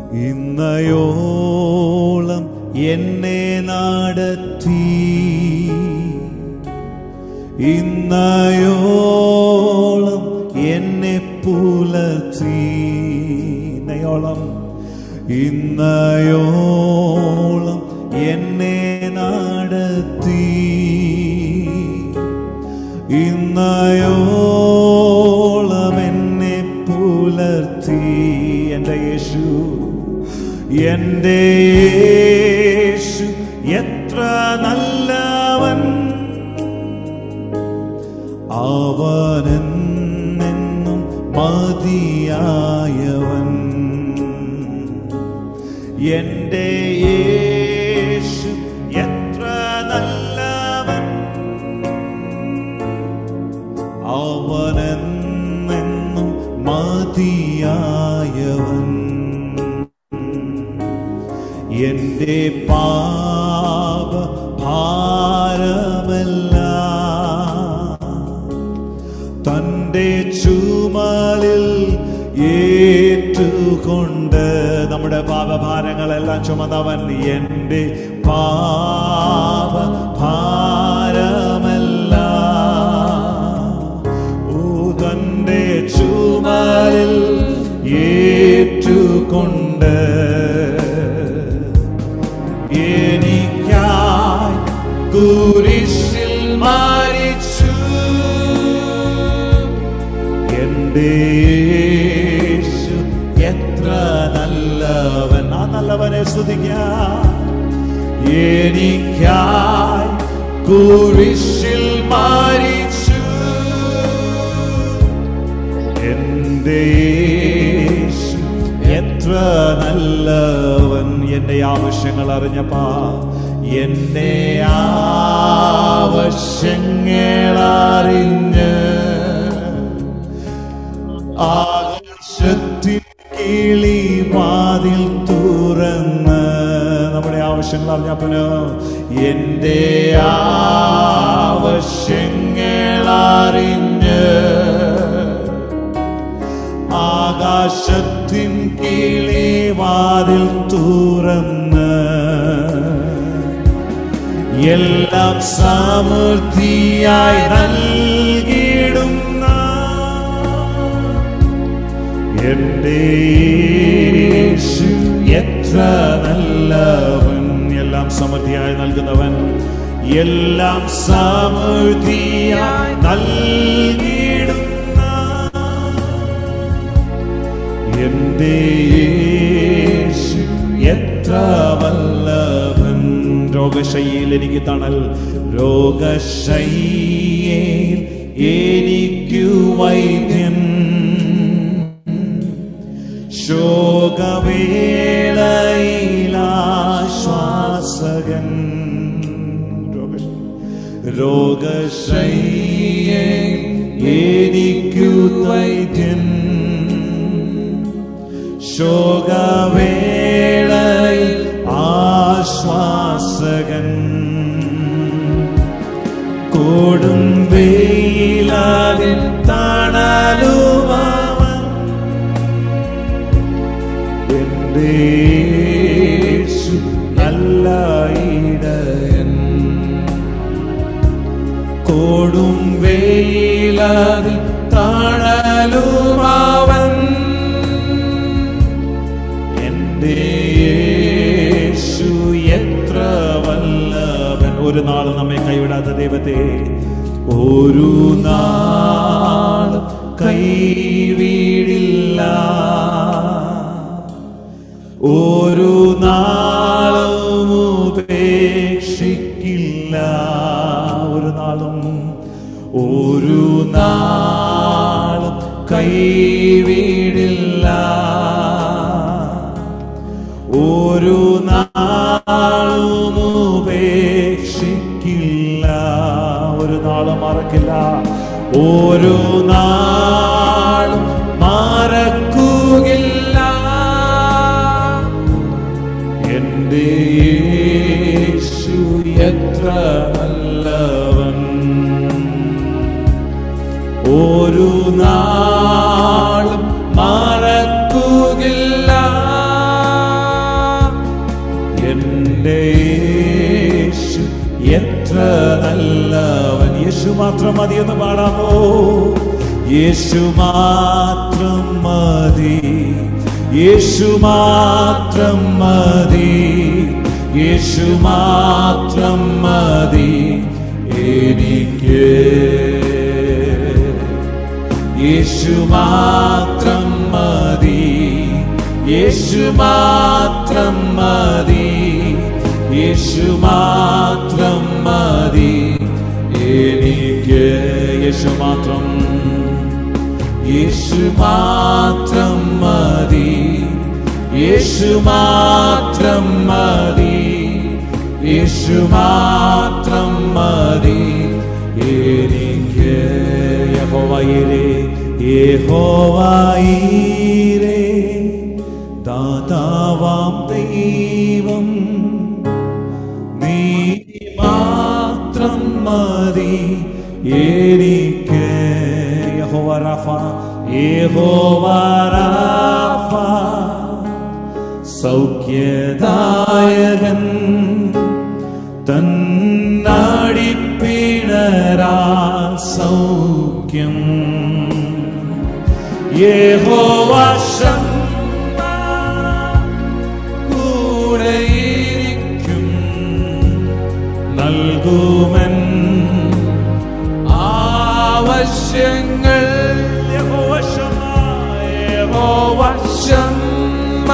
ഇന്നയോളം എന്നെ നടത്തി ഇന്നയോളം എന്നെ പുലർത്തി ഇന്നയോളം ഇന്നയോളം എന്നെ നടത്തി ഇന്നയോളം എന്നെ പുലർത്തി എൻ്റെ യേശു എൻ്റെ യേശു എത്ര നല്ലവൻ അവനെന്നും മതിയായവൻ എൻ്റെ യേശു എത്ര നല്ലവൻ അവനെന്നും മതിയായവൻ എന്റെ പാപ ഭാരമല്ല തൻ്റെ ചുമലിൽ ഏറ്റുകൊണ്ട് നമ്മുടെ പാപഭാരങ്ങളെല്ലാം ചുമന്നവൻ എൻ്റെ പാപ ഭാരമല്ല ഓ തൻ്റെ ചുമലിൽ ഏറ്റുകൊണ്ട് എനിക്കായി കുരിശിൽ മരിച്ചു എൻ്റെ യേശു എത്ര നല്ലവൻ ആ നല്ലവനെ സ്തുതിക്കാം എനിക്കായി കുരിശിൽ മരിച്ചു എൻ്റെ യേശു എത്ര നല്ലവൻ എൻ്റെ ആവശ്യങ്ങൾ അറിഞ്ഞപ്പാ എൻ്റെ ആവശ്യങ്ങൾ അറിഞ്ഞ് ആകാശത്തിൻ കിളി വാതിൽ തുറന്ന് നമ്മുടെ ആവശ്യങ്ങൾ അറിഞ്ഞപ്പന് എൻ്റെ ആവശ്യങ്ങൾ അറിഞ്ഞ് ആകാശത്തിൻ കിളി വാതിൽ തുറന്ന് എല്ലാം സമൃദ്ധിയായി നൽകിടുന്ന എൻ്റെ യേശു എത്ര നല്ലവൻ എല്ലാം സമൃദ്ധിയായി നൽകുന്നവൻ എല്ലാം സമൃദ്ധിയായി നൽകിടുന്ന എൻ്റെ യേശു എത്ര വല്ലവൻ രോഗശയ്യയിൽ എനിക്ക് തണൽ രോഗശയ്യയിൽ എനിക്കു വൈദ്യൻ ശോകവേളയിലാശ്വാസകൻ രോഗശയ്യേ എനിക്കു വൈദ്യൻ ശോകവേളയിൽ ആശ്വാസകൻ കൊടും വെയിലാതിൽ തണലുമാവൻ എൻ്റെ യേശു നല്ല ഇടയൻ കൊടും വെയിലാതിൽ തണലുമാവൻ എൻ്റെ യേശു എത്ര വല്ലവൻ ഒരു നാൾ നമ്മെ കൈവിടാത്ത ദൈവത്തെ ഒരു നാൾ കൈവിടില്ല ഒരു നാളും ഉപേക്ഷിക്കില്ല ഒരു നാളും ഒരു നാളും കൈവിടില്ല ഒരു നാളും ഉപേക്ഷിക്കില്ല ഒരു നാളും മറക്കില്ല ഒരു നാളും മറക്കുകയില്ല എൻ്റെ യേശു എത്ര നല്ലവൻ ഒരു നാളും മറക്കുകയില്ല നല്ലവൻ യേശു മാത്രം മതി എന്ന് പാടാമോ യേശു മാത്രം മതി യേശു മാത്രം മതി യേശു മാത്രം മതി എനിക്ക് യേശു മാത്രം മതി യേശു മാത്രം മതി യേശു മാത്രം മതി എനിക്ക് യേശു മാത്രം യേശു മാത്രം മതി യേശു മാത്രം മതി യേശു മാത്രം മതി എനിക്ക് യഹോവയിലെ യഹോവയിലെ ദാതാവാം ദൈവം നീ മാത്രം മതി എനിക്ക് യഹോവ റാഫ യഹോവ റാഫ സൗഖ്യദായകൻ തന്നടിപ്പിണരാ സൗഖ്യം യഹോവ ശമ്മ കൂടെയിരിക്കും നൽകുമൻ ആവശ്യങ്ങൾ യഹോവ ശമ്മ, യഹോവ ശമ്മ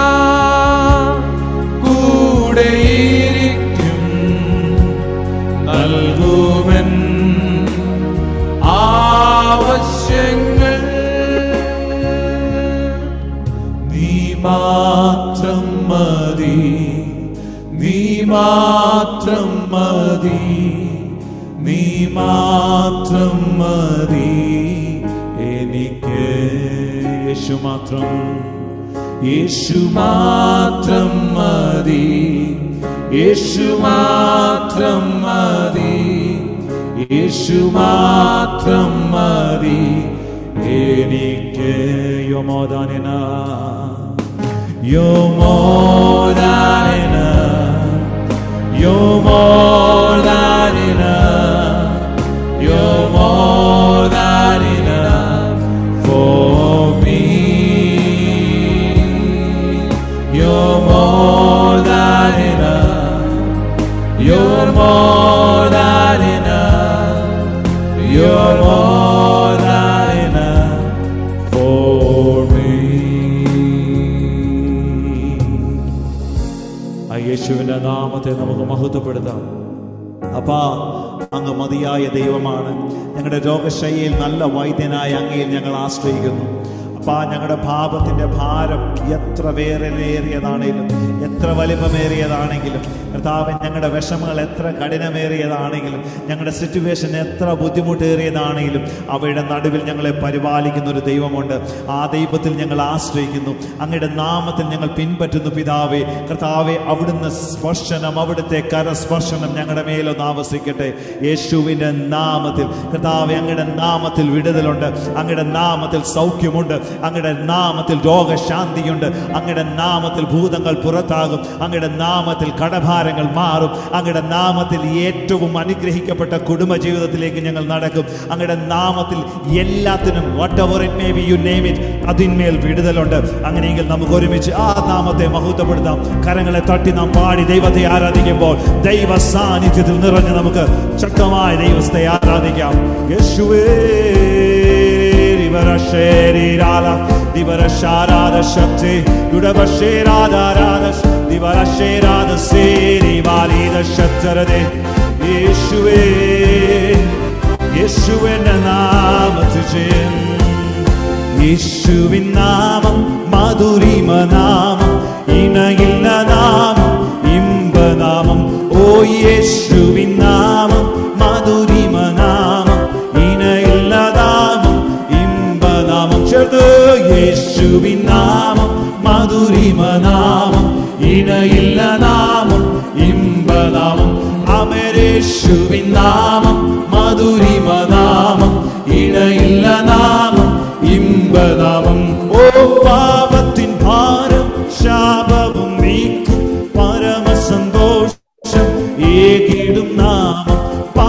കൂടെയിരിക്കും നൽകുമൻ ആവശ്യങ്ങൾ നീ മാത്രം മതി നീ മാത്രം മതി നീ മാത്രം മതി എനിക്ക് യേശു മാത്രം യേശു മാത്രം മതി യേശു മാത്രം മതി യേശു മാത്രം മതി എനിക്ക് യോമോദാനിന യോമോദാനിന യോമോദാനിന യോമോദാനിന for me you're more than enough you're more than enough you're more than enough for me ആ യേശുവിന്റെ നാമത്തെ നമുക്ക് മഹത്വപ്പെടുത്താം അപ്പാ അങ്ങ് മതിയായ ദൈവമാണ് ഞങ്ങളുടെ രോഗശൈലിയിൽ നല്ല വൈദ്യനായ അങ്ങയിൽ ഞങ്ങൾ ആശ്രയിക്കുന്നു അപ്പാ ഞങ്ങളുടെ പാപത്തിന്റെ ഭാരം എത്ര വേറിലേറിയതാണെങ്കിലും എത്ര വലിപ്പമേറിയതാണെങ്കിലും കർത്താവ് ഞങ്ങളുടെ വിഷമങ്ങൾ എത്ര കഠിനമേറിയതാണെങ്കിലും ഞങ്ങളുടെ സിറ്റുവേഷൻ എത്ര ബുദ്ധിമുട്ടേറിയതാണെങ്കിലും അവയുടെ നടുവിൽ ഞങ്ങളെ പരിപാലിക്കുന്ന ഒരു ദൈവമുണ്ട് ആ ദൈവത്തിൽ ഞങ്ങൾ ആശ്രയിക്കുന്നു അങ്ങയുടെ നാമത്തിൽ ഞങ്ങൾ പിൻപറ്റുന്നു പിതാവേ കർത്താവെ അവിടുന്ന് സ്പർശനം അവിടുത്തെ കരസ്പർശനം ഞങ്ങളുടെ മേലൊന്ന് ആവസിക്കട്ടെ യേശുവിൻ്റെ നാമത്തിൽ കർത്താവെ അങ്ങയുടെ നാമത്തിൽ വിടുതലുണ്ട് അങ്ങയുടെ നാമത്തിൽ സൗഖ്യമുണ്ട് അങ്ങയുടെ നാമത്തിൽ രോഗശാന്തിയുണ്ട് അങ്ങയുടെ നാമത്തിൽ ഭൂതങ്ങൾ പുറത്താകും അങ്ങയുടെ നാമത്തിൽ കടഭാരങ്ങൾ മാറും അങ്ങയുടെ നാമത്തിൽ ഏറ്റവും അനുഗ്രഹിക്കപ്പെട്ട കുടുംബ ജീവിതത്തിലേക്ക് ഞങ്ങൾ നടക്കും അങ്ങയുടെ നാമത്തിൽ എല്ലാത്തിനും whatever it may be you name it അതിന്മേൽ വിടുതലുണ്ട് അങ്ങനെയെങ്കിൽ നമുക്ക് ഒരുമിച്ച് ആ നാമത്തെ മഹത്വപ്പെടുത്താം കരങ്ങളെ തട്ടി നാം പാടി ദൈവത്തെ ആരാധിക്കുമ്പോൾ ദൈവ സാന്നിധ്യത്തിൽ നിറഞ്ഞ് നമുക്ക് ശക്തമായ ദൈവത്തെ ആരാധിക്കാം യേശുവേ Divarasherirala, Divarasharada Shakti, Dudavasherada Divarasherada Siri Valida Shatarade, Yeshua, യേശുവിന്റെ നാമത്തിൽ യേശുവിൻ നാമം മധുരിമ നാമം ഇണയില്ല നാമം ഇമ്പനാമം ഓ യേശുവിൻ നാമം മധുരിമ നാമം ഇണയില്ല നാമം ഇമ്പനാമം ചേർത്ത് യേശുവിൻ നാമം മധുരിമ നാമം ഇണയില്ല നാമം ഇമ്പനാമം അമരേശുവിൻ നാമം മധുരിമ നാമം ഇണയില്ല നാമം ഇമ്പനാമം ഓ പാപത്തിൻ ഭാരം ശാപവും നീക്കും പരമസന്തോഷം ഏകിടും നാമം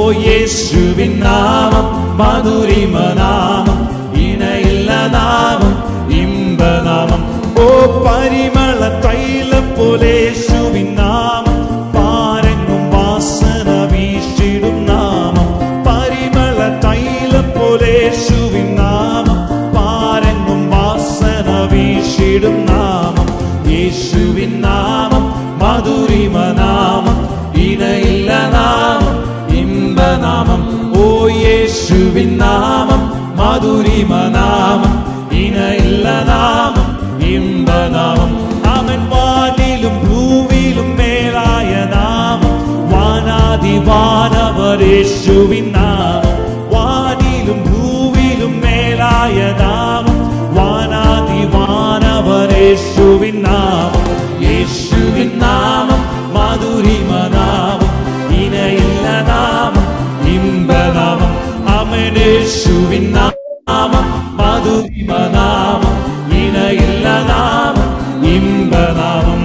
യേശുവിൻ നാമം മധുരിമ നാമം ഇണയില്ല നാമം ഇമ്പനാമം ഓ പരിമള തൈലം പോലെ യേശുവിൻ നാമം പാരങ്ങും വാസന വീശിടും നാമം പരിമള തൈലം പോലെ യേശുവിൻ നാമം പാരങ്ങും വാസന വീശിടും നാമം യേശുവിൻ നാമം മധുരിമ നാമം ഇണയില്ല നാമം ഇമ്പനാമം ഓ യേശുവിൻ നാമം മധുരിമ നാമം ഇണയില്ല നാമം ഇമ്പനാമം അവൻ വാനിലും ഭൂവിലും മേലായ നാമം വാനാതി വാനവരേശുവിൻ നാമം വാനിലും ഭൂവിലും മേലായ നാമം വാനാതി വാനവരേശുവിൻ നാമം യേശുവിൻ നാമം മധുരിമ നാമം ഇനയില്ല നാമം ഇമ്പനാമം അമനേശുവിൻ നാമം മധുരിമ നാമം ഇനയില്ല നാമം ഇമ്പനാമം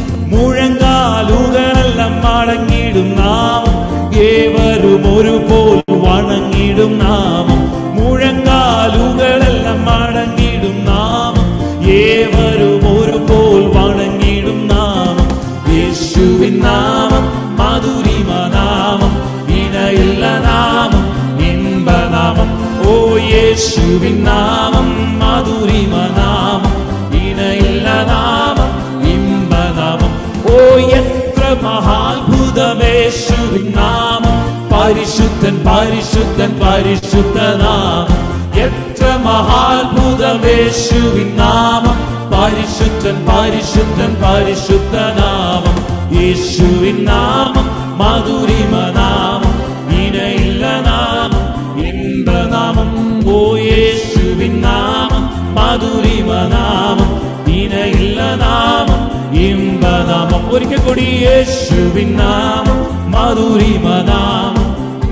മുഴങ്കാലുകളെല്ലാം മടങ്ങിടും നാമം ഏവരും ഒരുപോൽ വണങ്ങിടും നാമം മുഴങ്കാലുകളെല്ലാം മടങ്ങിടും നാമം ഏവരും ഒരുപോൽ വണങ്ങിടും നാമം യേശുവിൻ നാമം മധുരിമ നാമം ഇണയില്ല നാമം ഇമ്പനാമം ഓ യേശുവിൻ നാമം മധുരിമ നാമം ഇണയില്ല നാമം ഇമ്പനാമം ഓ എത്ര മഹാത്ഭുതമേശുവിൻ നാമം പരിശുദ്ധൻ പരിശുദ്ധൻ പരിശുദ്ധ നാമം എത്ര മഹാത്ഭുതമേശുവിൻ നാമം പരിശുദ്ധൻ പരിശുദ്ധൻ പരിശുദ്ധ നാമം യേശുവിൻ നാമം മധുരിമ നാമം ഇനയില്ല നാമം ഇമ്പനാമം ഓ യേശുവിൻ നാമം മധുരിമ നാമം ഇനയില്ല നാമം ഇമ്പനാമം ഒരിക്കൽ കൂടി യേശുവിൻ നാമം മധുരിമ നാമം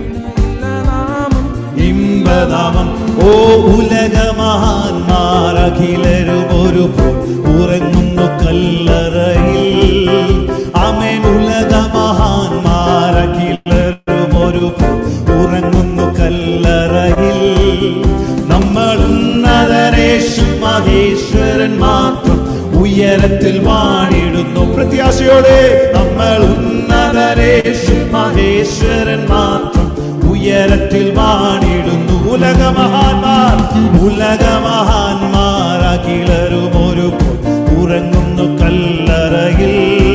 ഇമ്പനാമം ഓ ഉലകമഹാന്മാർ അഖിലരും ഒരു പോൽ ഉറങ്ങുന്നു കല്ലറയിൽ അമേൻ ഉലകമഹാന്മാർ അഖിലരും ഒരു പോൽ ഉറങ്ങുന്നു കല്ലറയിൽ നമ്മൾ ഉന്നതനേശു മഹേശ്വരൻ മാത്രം ഉയരത്തിൽ വാണിടുന്നു പ്രത്യാശയോടെ നമ്മൾ ഉന്നതനേശു മഹേശ്വരൻ മാത്രം ഉയരത്തിൽ വാണിടുന്നു ഉലകമഹാന്മാർ ഉലകമഹാന്മാർ അഖിലരും ഒരു പോൽ ഉറങ്ങുന്നു കല്ലറയിൽ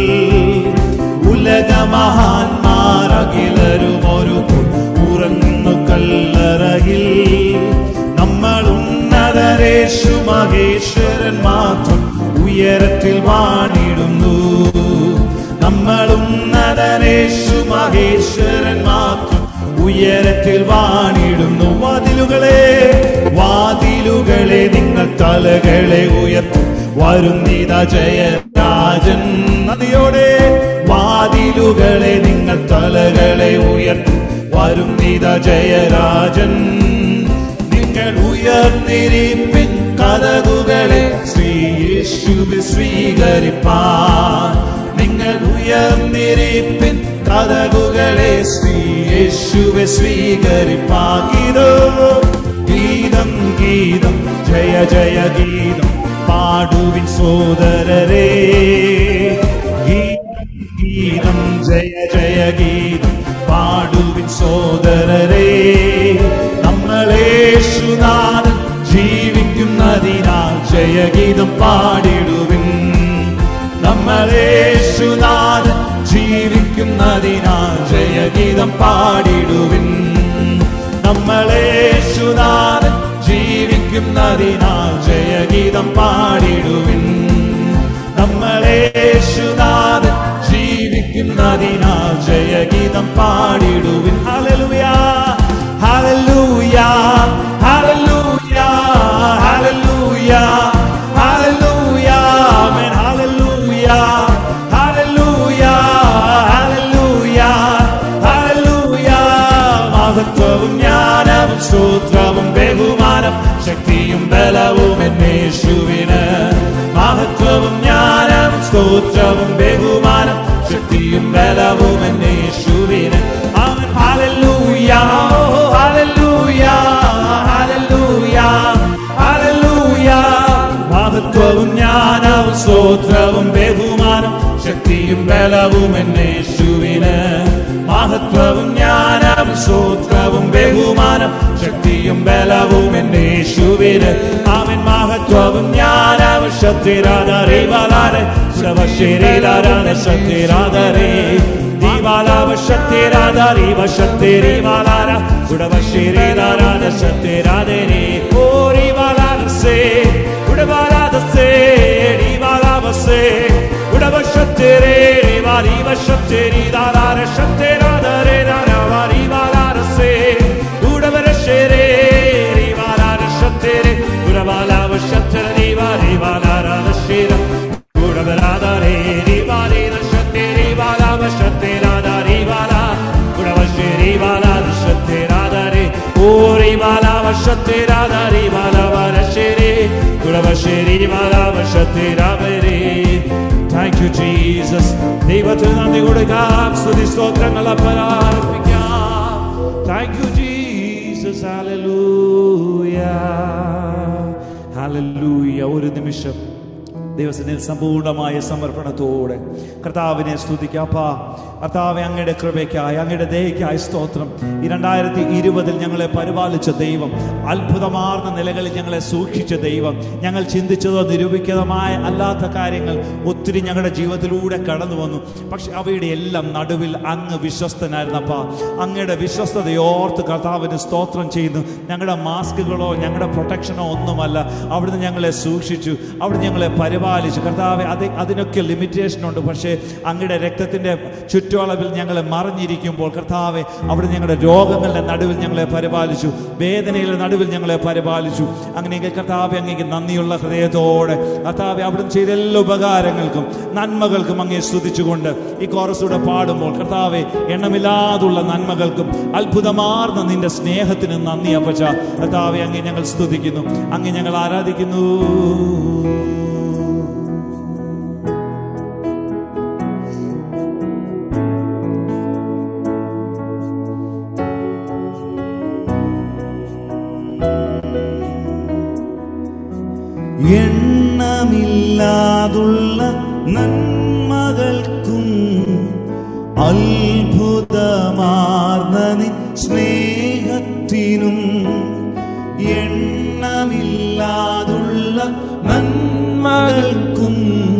ഉലകമഹാന്മാർ അഖിലരും ഒരു പോൽ ഉറങ്ങുന്നു കല്ലറയിൽ നമ്മൾ ഉന്നതരേശു മഹേശ്വരൻ മാത്രം ഉയരത്തിൽ വാണിടുന്നു നമ്മൾ ഉന്നതനേശു മഹേശ്വരൻ മാത്രം ഉയരത്തിൽ വാണിടുന്നു വാതിലുകളെ വാതിലുകളെ നിങ്ങൾ തലകളെ ഉയർത്തും വരുന്നിത ജയരാജൻ നദിയോടെ വാതിലുകളെ നിങ്ങൾ തലകളെ ഉയർത്തും വരുന്നിത ജയരാജൻ നിങ്ങൾ ഉയർന്നിരിപ്പിൻ കഥകുകളെ ശ്രീ യേശുവിൽ സ്വീകരിപ്പാൻ നിങ്ങൾ ഉയർന്നിരിപ്പിൻ കഥകുകളെ ശ്രീ യേശുവെ സ്വീകരിപ്പാൻ ഗീതം ഗീതം ഗീതം ജയ ജയ ഗീതം പാടുവിൻ സോദരരേ ഗീതം ഗീതം ജയ ജയ ഗീതം പാടുവിൻ സോദരരേ നമ്മളേശുനാഥൻ ജീവിക്കുന്നതിനാൽ ജയഗീതം പാടിടുവിൻ നമ്മളേശുനാഥൻ ജീവിക്കുന്നതിനാൽ ജയഗീതം പാടിടുവിൻ നമ്മളേശുനാഥൻ ജീവിക്കുന്നതിനാൽ ജയഗീതം പാടിടുവിൻ നമ്മളേശുനാഥൻ ജീവിക്കുന്നതിനാൽ ജയഗീതം പാടിടുവിൻ ഹല്ലേലൂയ ഹല്ലേലൂയ ഹല്ലേലൂയ ഹല്ലേലൂയ ഹല്ലേലൂയ ആമേൻ ഹല്ലേലൂയ ഹല്ലേലൂയ ഹല്ലേലൂയ ഹല്ലേലൂയ മഹത്വവും ജ്ഞാനവും സ്തോത്രവും ബഹുമാനം ശക്തിയും ബലവും എന്നേശുവിന് മഹത്വവും ജ്ഞാനവും സ്തോത്രവും ബഹുമാനം ശക്തിയും ബലവും എന്നേശുവിന് അവൻ ഹല്ലേലൂയ ജ്ഞാനവും സ്തോത്രവും ബഹുമാനം ശക്തിയും ബലവും എന്നേശുവിന് മഹത്വവും ജ്ഞാനവും സ്തോത്രവും ബഹുമാനം ശക്തിയും ബലവും എന്നേശുവിന് അവൻ മഹത്വവും ജ്ഞാനവും ശക്തിരാധരേ ബലാരെ ശവശരീരാധന ശക്തിരാധരേ ദീപാലാവ ശക്തിരാധാരി വശത്തേരി വാലാര ഉടവശരീരാധന ശക്തിരാധരേ ഓരി വാലാരസേ ഉടവാരാധസേ ദീപാലാവസേ ഉടവശത്തേരേ വാരി വശത്തേരി ധാരാര ശക്തിരാധരേ ധാരാവാരി വാലാരസേ ഉടവരശേരേ വാലാര ശക്തിരേ ഉടവാലാവ ശക്തി വാരി വാലാരാധശീര ഉടവരാധരേ വാരി ശക്തിരി വാലാവ ശക്തിരാധാരി വാലാ ഉടവശേരി വാലാ ശക്തിരാധാരേ ഓരി വാലാവ ശക്തിരാധാരി വാലാവരശേരേ ഉടവശേരി വാലാവ ശക്തിരാവരേ താങ്ക് യു ജീസസ് ദൈവത്തിന് നന്ദി കൊടുക്കാം സ്തുതി സ്തോത്രങ്ങൾ അപരാർപ്പിക്കാം താങ്ക് യു ജീസസ് ഹല്ലേലൂയ ഹല്ലേലൂയ ഒരു നിമിഷം ദൈവസനിൽ സമ്പൂർണമായ സമർപ്പണത്തോടെ കർത്താവിനെ സ്തുതിക്കാപ്പാ കർത്താവെ അങ്ങയുടെ കൃപയ്ക്കായി അങ്ങയുടെ ദയയ്ക്കായി സ്തോത്രം ഈ രണ്ടായിരത്തി ഇരുപതിൽ ഞങ്ങളെ പരിപാലിച്ച ദൈവം അത്ഭുതമാർന്ന നിലകളിൽ ഞങ്ങളെ സൂക്ഷിച്ച ദൈവം ഞങ്ങൾ ചിന്തിച്ചതോ നിരൂപിക്കതമായ അല്ലാത്ത കാര്യങ്ങൾ ഒത്തിരി ഞങ്ങളുടെ ജീവിതത്തിലൂടെ കടന്നു വന്നു പക്ഷെ അവയുടെ എല്ലാം നടുവിൽ അങ്ങ് വിശ്വസ്തനായിരുന്നപ്പാ അങ്ങയുടെ വിശ്വസ്തതയോർത്ത് കർത്താവിന് സ്തോത്രം ചെയ്യുന്നു ഞങ്ങളുടെ മാസ്കുകളോ ഞങ്ങളുടെ പ്രൊട്ടക്ഷനോ ഒന്നുമല്ല അവിടുന്ന് ഞങ്ങളെ സൂക്ഷിച്ചു അവിടുന്ന് ഞങ്ങളെ പരിപാലിച്ചു കർത്താവ് അത് അതിനൊക്കെ ലിമിറ്റേഷൻ ഉണ്ട് പക്ഷേ അങ്ങയുടെ രക്തത്തിൻ്റെ ചുറ്റളവിൽ ഞങ്ങളെ മറിഞ്ഞിരിക്കുമ്പോൾ കർത്താവെ അവിടെ ഞങ്ങളുടെ രോഗങ്ങളുടെ നടുവിൽ ഞങ്ങളെ പരിപാലിച്ചു വേദനയുടെ നടുവിൽ ഞങ്ങളെ പരിപാലിച്ചു അങ്ങനെയെങ്കിൽ കർത്താവെ അങ്ങേക്ക് നന്ദിയുള്ള ഹൃദയത്തോടെ കർത്താവെ അവിടുന്ന് ചെയ്ത എല്ലാ ഉപകാരങ്ങൾക്കും നന്മകൾക്കും അങ്ങേ സ്തുതിച്ചുകൊണ്ട് ഈ കോറസൂടെ പാടുമ്പോൾ കർത്താവെ എണ്ണമില്ലാതുള്ള നന്മകൾക്കും അത്ഭുതമാർന്ന നിന്റെ സ്നേഹത്തിന് നന്ദി അപ്പച്ച കർത്താവെ അങ്ങേ ഞങ്ങൾ സ്തുതിക്കുന്നു അങ്ങേ ഞങ്ങൾ ആരാധിക്കുന്നു എണ്ണമില്ലാതുള്ള നന്മകൾക്കും അത്ഭുതമാർന്ന നിൻ സ്നേഹത്തിനും എണ്ണമില്ലാതുള്ള നന്മകൾക്കും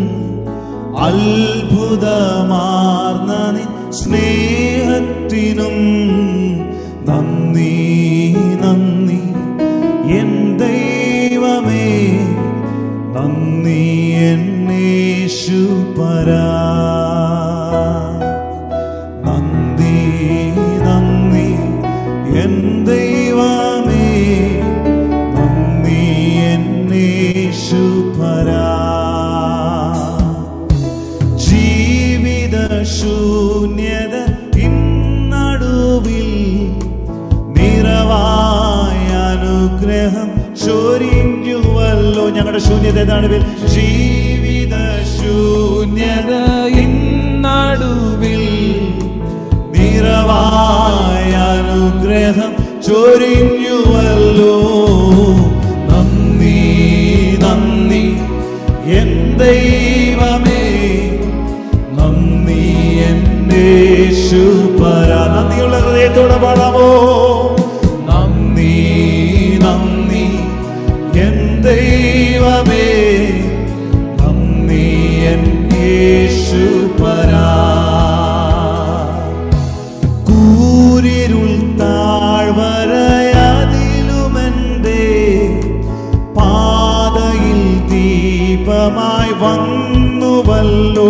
അത്ഭുതമാർന്ന നിൻ സ്നേഹത്തിനും നന്ദി നന്ദി എൻ ദൈവമേ നന്ദി എന്നേശു പരാ നന്ദി നന്ദി എൻ ദൈവമേ നന്ദി എന്നേശു പരാ ജീവിത ശൂന്യത ഇന്നടുവിൽ നിറവായ അനുഗ്രഹം ചൊരിഞ്ഞുവല്ലോ ഞങ്ങളുടെ ശൂന്യത നടുവിൽ ജീവിത ശൂന്യത ഇന്നടുവിൽ നിറവായ അനുഗ്രഹം ചൊരിഞ്ഞുവല്ലോ നന്ദി നന്ദി എൻ ദൈവമേ നന്ദി എന്നേശു പര നന്ദിയുള്ള ഹൃദയത്തോടെ പാടാമോ നന്ദി നന്ദി എൻ ദൈവമേ നന്ദി എന്നേശു പരാ കൂരിരുൾ താഴ്വരയതിലുമെന്റെ പാതയിൽ ദീപമായി വന്നുവല്ലോ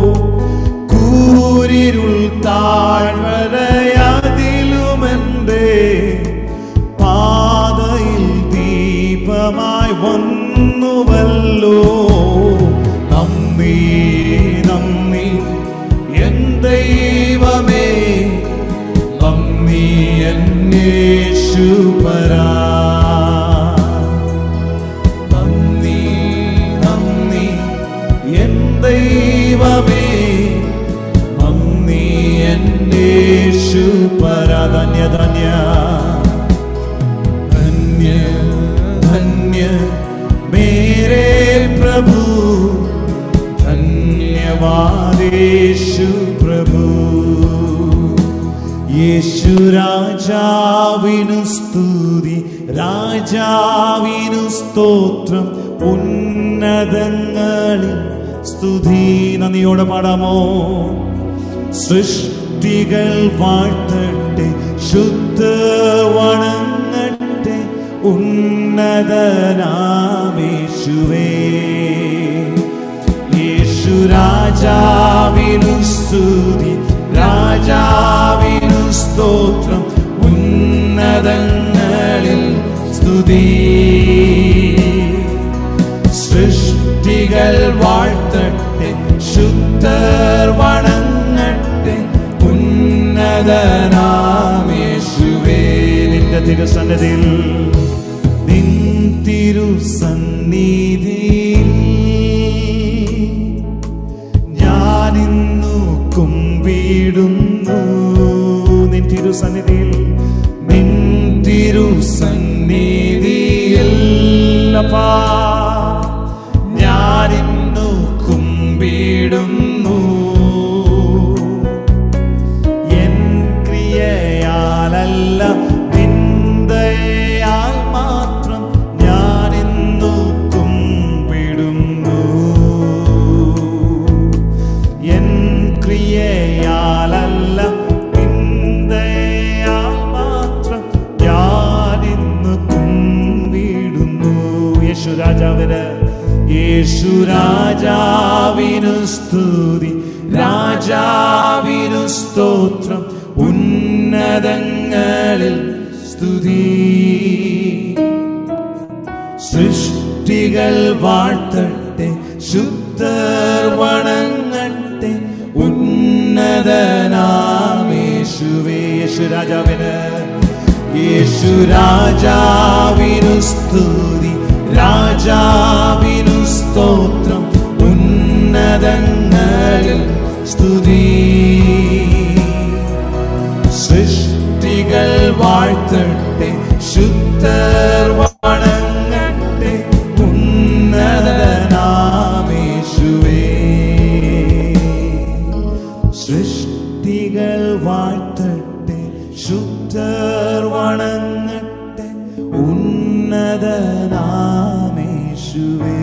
കൂരിരുൾ താഴ്വരയതിലുമെന്റെ പാതയിൽ ദീപമായി വന്നുവല്ലോ നന്ദി നന്ദി എൻ ദൈവമേ നന്ദി എന്നേശു പരാ നന്ദി നന്ദി എൻ ദൈവമേ നന്ദി എന്നേശു പരാ ധന്യ ധന്യ धन्य धन्य मेरे प्रभु ധന്യവാദേശു പ്രഭു യേശു രാജാവിനു സ്തുതി രാജാവിനു സ്തോത്രം ഉന്നതങ്ങളിൽ സ്തുതി നന്ദിയോടെ പാടാമോ സൃഷ്ടികൾ വാഴ്ത്തട്ടെ ശുദ്ധ വണങ്ങട്ടെ ഉന്നതനാമേശുവേ യേശു രാജാവിനു സ്തുതി രാജാവിനു സ്തോത്രം ഉന്നതങ്ങളിൽ സ്തുതി സൃഷ്ടികൾ വാഴ്ത്തട്ടെ ശുദ്ധർ വണങ്ങട്ടെ ഉന്നതനാമേശുവേ നിന്റെ തിരുസന്നിധിയിൽ നിൻ തിരുസന്നിധിയിൽ ഞാനിന്നു കുമ്പിടുന്നു നിൻ തിരുസന്നിധിയിൽ നിൻ തിരുസന്നിധിയിൽ അപ്പാ ഞാനിന്നു കുമ്പിടുന്നു എൻ ക്രിയയാലല്ല നിന്ദയാൽ മാത്രം ഞാനിന്നു കുമ്പിടുന്നു എൻ ക്രിയയാലല്ല നിന്ദയാൽ മാത്രം ഞാനിന്നു കുമ്പിടുന്നു യേശു രാജാവിന് യേശു രാജാവിനു സ്തുതി രാജാവിനു സ്തോത്രം ഉന്നതങ്ങളിൽ സ്തുതി സൃഷ്ടികൾ വാഴ്ത്തട്ടെ ശുദ്ധർ വണങ്ങട്ടെ ഉന്നതനാമേശുവേ യേശു രാജാവിന് യേശു രാജാവിനു സ്തുതി രാജാവിനു സ്തോത്രം ഉന്നതങ്ങളിൽ സ്തുതി സൃഷ്ടികൾ വാഴ്ത്തട്ടെ ശുദ്ധർ വണങ്ങട്ടെ ഉന്നതനാമേശുവേ സൃഷ്ടികൾ വാഴ്ത്തട്ടെ ശുദ്ധർ വണങ്ങട്ടെ ഉന്നതനാമേശുവേ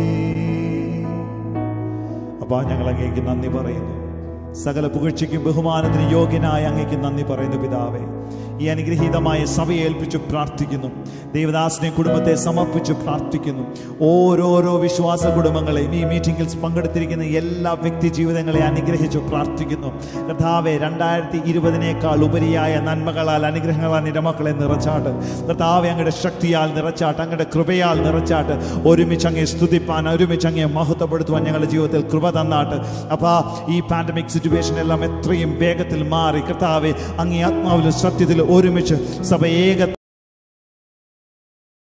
അപ്പാ ഞങ്ങൾ അങ്ങേക്ക് നന്ദി പറയുന്നു സകല പുകഴ്ചയ്ക്കും ബഹുമാനത്തിന് യോഗ്യനായ അങ്ങേക്ക് നന്ദി പറയുന്നു പിതാവേ ഈ അനുഗ്രഹീതമായ സഭയെ ഏൽപ്പിച്ചു പ്രാർത്ഥിക്കുന്നു ദേവദാസിനെ കുടുംബത്തെ സമർപ്പിച്ച് പ്രാർത്ഥിക്കുന്നു ഓരോരോ വിശ്വാസ കുടുംബങ്ങളെയും ഈ മീറ്റിംഗിൽ പങ്കെടുത്തിരിക്കുന്ന എല്ലാ വ്യക്തി ജീവിതങ്ങളെ അനുഗ്രഹിച്ചു പ്രാർത്ഥിക്കുന്നു കർത്താവെ രണ്ടായിരത്തി ഇരുപതിനേക്കാൾ ഉപരിയായ നന്മകളാൽ അനുഗ്രഹങ്ങളാൽ നിരമക്കളെ നിറച്ചാട്ട് കർത്താവെ അങ്ങയുടെ ശക്തിയാൽ നിറച്ചാട്ട് അങ്ങയുടെ കൃപയാൽ നിറച്ചാട്ട് ഒരുമിച്ച് അങ്ങേ സ്തുതിപ്പാൻ ഒരുമിച്ച് അങ്ങേ മഹത്വപ്പെടുത്തുവാൻ ഞങ്ങളുടെ ജീവിതത്തിൽ കൃപ തന്നാട്ട് അപ്പാ ഈ പാൻഡമിക് സിറ്റുവേഷൻ എല്ലാം എത്രയും വേഗത്തിൽ മാറി കർത്താവെ അങ്ങേ ആത്മാവിലും സത്യത്തിൽ ഒരുമിച്ച് സഭ ഏക